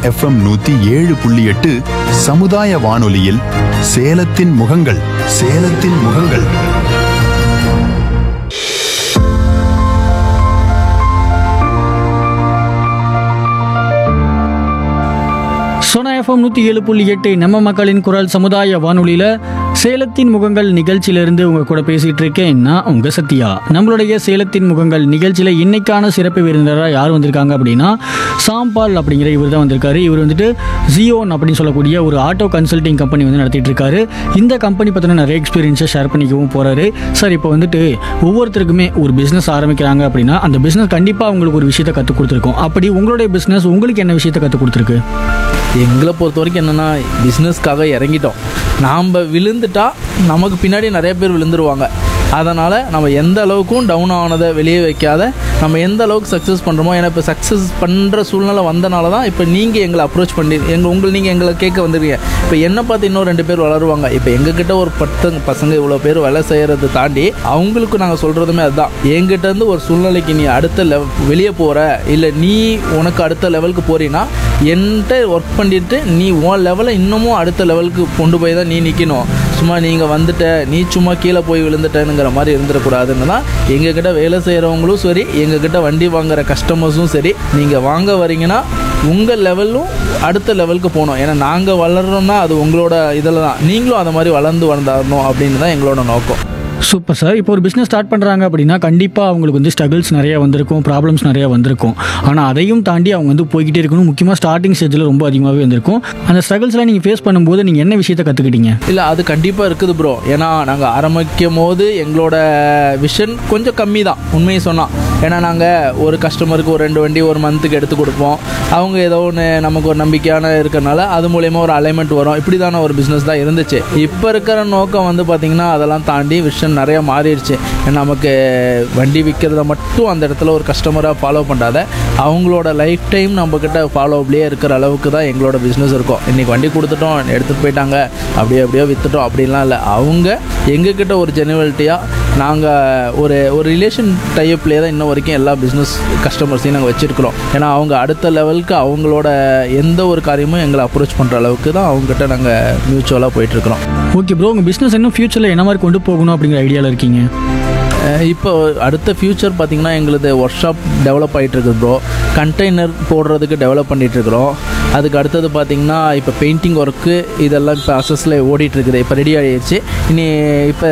FM நூத்தி ஏழு புள்ளி எட்டு சமுதாய வானொலியில் சேலத்தின் முகங்கள் சேலத்தின் முகங்கள் சோனா எஃப்எம் நூற்றி ஏழு புள்ளி எட்டு நம்ம மக்களின் குரல் சமுதாய வானொலியில் சேலத்தின் முகங்கள் நிகழ்ச்சியிலிருந்து உங்கள் கூட பேசிகிட்டு இருக்கேன் நான் உங்கள் சத்யா நம்மளுடைய சேலத்தின் முகங்கள் நிகழ்ச்சியில் இன்னைக்கான சிறப்பு விருந்தினராக யார் வந்திருக்காங்க அப்படின்னா சாம்பால் அப்படிங்கிற இவர் தான் வந்திருக்காரு இவர் வந்துட்டு ஜியோன் அப்படின்னு சொல்லக்கூடிய ஒரு ஆட்டோ கன்சல்டிங் கம்பெனி வந்து நடத்திட்டு இருக்காரு இந்த கம்பெனி பற்றின நிறைய எக்ஸ்பீரியன்ஸை ஷேர் பண்ணிக்கவும் போகிறாரு சார் இப்போ வந்துட்டு ஒவ்வொருத்தருக்குமே ஒரு பிஸ்னஸ் ஆரம்பிக்கிறாங்க அப்படின்னா அந்த பிஸ்னஸ் கண்டிப்பாக உங்களுக்கு ஒரு விஷயத்தை கற்றுக் கொடுத்துருக்கோம் அப்படி உங்களுடைய பிஸ்னஸ் உங்களுக்கு என்ன விஷயத்தை கற்றுக் கொடுத்துருக்கு எங்களை பொறுத்த வரைக்கும் என்னென்னா பிஸ்னஸ்க்காக இறங்கிட்டோம் நாம் விழுந்துட்டா நமக்கு பின்னாடி நிறைய பேர் விழுந்துருவாங்க அதனால் நம்ம எந்த அளவுக்கும் டவுன் ஆனதை வெளியே வைக்காத நம்ம எந்த அளவுக்கு சக்ஸஸ் பண்ணுறோமோ ஏன்னா இப்போ சக்ஸஸ் பண்ணுற சூழ்நிலை வந்தனால தான் இப்போ நீங்கள் எங்களை அப்ரோச் பண்ணி எங்கள் உங்கள் நீங்கள் எங்களை கேட்க வந்துருக்கீங்க இப்போ என்ன பார்த்து இன்னும் ரெண்டு பேர் வளருவாங்க இப்போ எங்ககிட்ட ஒரு பத்து பசங்க இவ்வளோ பேர் வேலை செய்கிறத தாண்டி அவங்களுக்கு நாங்கள் சொல்கிறதுமே அதுதான் என்கிட்ட இருந்து ஒரு சூழ்நிலைக்கு நீ அடுத்த லெவ வெளியே போகிற இல்லை நீ உனக்கு அடுத்த லெவலுக்கு போறீன்னா என்கிட்ட ஒர்க் பண்ணிட்டு நீ உன் லெவலை இன்னமும் அடுத்த லெவலுக்கு கொண்டு போய் தான் நீ நிற்கணும் சும்மா நீங்கள் வந்துட்ட நீ சும்மா கீழே போய் விழுந்துட்டேனுங்கிற மாதிரி இருந்துடக்கூடாதுன்னு தான் எங்ககிட்ட வேலை செய்கிறவங்களும் சரி எங்ககிட்ட வண்டி வாங்குற கஸ்டமர்ஸும் சரி நீங்கள் வாங்க வரீங்கன்னா உங்கள் லெவலும் அடுத்த லெவலுக்கு போகணும் ஏன்னா நாங்கள் வளர்றோம்னா அது உங்களோட இதில் தான் நீங்களும் அந்த மாதிரி வளர்ந்து வளர்ந்தாரணும் அப்படின்னு தான் எங்களோட நோக்கம் சூப்பர் சார் இப்போ ஒரு பிஸ்னஸ் ஸ்டார்ட் பண்ணுறாங்க அப்படின்னா கண்டிப்பாக அவங்களுக்கு வந்து ஸ்ட்ரகிள்ஸ் நிறைய வந்திருக்கும் ப்ராப்ளம்ஸ் நிறைய வந்திருக்கும் ஆனால் அதையும் தாண்டி அவங்க வந்து போய்கிட்டே இருக்கணும் முக்கியமாக ஸ்டார்டிங் ஸ்டேஜில் ரொம்ப அதிகமாகவே வந்திருக்கும் அந்த ஸ்ட்ரகிள்ஸ்லாம் நீங்கள் ஃபேஸ் பண்ணும்போது நீங்கள் என்ன விஷயத்தை கற்றுக்கிட்டீங்க இல்லை அது கண்டிப்பாக இருக்குது ப்ரோ ஏன்னா நாங்கள் ஆரம்பிக்கும் போது எங்களோட விஷன் கொஞ்சம் கம்மி தான் உண்மையை சொன்னால் ஏன்னா நாங்கள் ஒரு கஸ்டமருக்கு ஒரு ரெண்டு வண்டி ஒரு மந்த்துக்கு எடுத்து கொடுப்போம் அவங்க ஏதோ ஒன்று நமக்கு ஒரு நம்பிக்கையான இருக்கறனால அது மூலயமா ஒரு அலைன்மெண்ட் வரும் இப்படி தானே ஒரு பிஸ்னஸ் தான் இருந்துச்சு இப்போ இருக்கிற நோக்கம் வந்து பார்த்திங்கன்னா அதெல்லாம் தாண்டி விஷன் நிறைய மாறிடுச்சு நமக்கு வண்டி விற்கிறத மட்டும் அந்த இடத்துல ஒரு கஸ்டமராக ஃபாலோ பண்ணாத அவங்களோட லைஃப் டைம் நம்மக்கிட்ட ஃபாலோப்லேயே இருக்கிற அளவுக்கு தான் எங்களோட பிஸ்னஸ் இருக்கும் இன்றைக்கி வண்டி கொடுத்துட்டோம் எடுத்துகிட்டு போயிட்டாங்க அப்படியே அப்படியே விற்றுட்டோம் அப்படின்லாம் இல்லை அவங்க எங்ககிட்ட ஒரு ஜெனுவலிட்டியாக நாங்கள் ஒரு ஒரு ரிலேஷன் டைப்லேயே தான் இன்ன வரைக்கும் எல்லா பிஸ்னஸ் கஸ்டமர்ஸையும் நாங்கள் வச்சுருக்கிறோம் ஏன்னா அவங்க அடுத்த லெவலுக்கு அவங்களோட எந்த ஒரு காரியமும் எங்களை அப்ரோச் பண்ணுற அளவுக்கு தான் அவங்ககிட்ட நாங்கள் மியூச்சுவலாக போயிட்டுருக்குறோம் ஓகே ப்ரோ உங்கள் பிஸ்னஸ் இன்னும் ஃபியூச்சரில் என்ன மாதிரி கொண்டு போகணும் அப்படிங்கிற ஐடியாவில் இருக்கீங்க அஹ் இப்போ அடுத்த ஃப்யூச்சர் பார்த்திங்கன்னா எங்களுது ஒர்க் ஷாப் டெவலப் ஆகிட்டு இருக்குது ப்ரோ கண்டெய்னர் போடுறதுக்கு டெவலப் பண்ணிட்டு இருக்கிறோம் அதுக்கு அடுத்தது பார்த்திங்கன்னா இப்போ பெயிண்டிங் ஒர்க்கு இதெல்லாம் இப்போ அசஸில் ஓடிட்டு இருக்குது இப்போ ரெடி ஆகிடுச்சு இனி இப்போ